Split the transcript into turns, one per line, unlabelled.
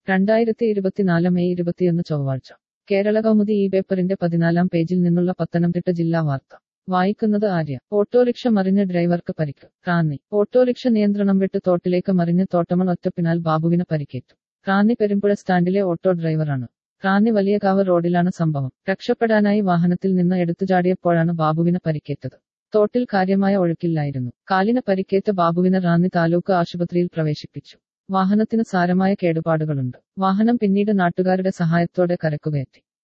രണ്ടായിരത്തി ഇരുപത്തിനാല് മെയ് ഇരുപത്തിയൊന്ന് ചൊവ്വാഴ്ച കേരള കൗമുദി ഈ പേപ്പറിന്റെ പതിനാലാം പേജിൽ നിന്നുള്ള പത്തനംതിട്ട ജില്ലാ വാർത്ത വായിക്കുന്നത് ആര്യ ഓട്ടോറിക്ഷ മറിഞ്ഞ് ഡ്രൈവർക്ക് പരിക്ക് റാന്നി ഓട്ടോറിക്ഷ നിയന്ത്രണം വിട്ട് തോട്ടിലേക്ക് മറിഞ്ഞ് തോട്ടമൺ ഒറ്റപ്പിനാൽ ബാബുവിന് പരിക്കേറ്റു റാന്നി പെരുമ്പുഴ സ്റ്റാൻഡിലെ ഓട്ടോ ഡ്രൈവറാണ് റാന്നി വലിയകാവ് റോഡിലാണ് സംഭവം രക്ഷപ്പെടാനായി വാഹനത്തിൽ നിന്ന് എടുത്തുചാടിയപ്പോഴാണ് ബാബുവിന് പരിക്കേറ്റത് തോട്ടിൽ കാര്യമായ ഒഴുക്കില്ലായിരുന്നു കാലിന് പരിക്കേറ്റ ബാബുവിന് റാന്നി താലൂക്ക് ആശുപത്രിയിൽ പ്രവേശിപ്പിച്ചു വാഹനത്തിന് സാരമായ കേടുപാടുകളുണ്ട് വാഹനം പിന്നീട് നാട്ടുകാരുടെ സഹായത്തോടെ കരക്കുകയറ്റി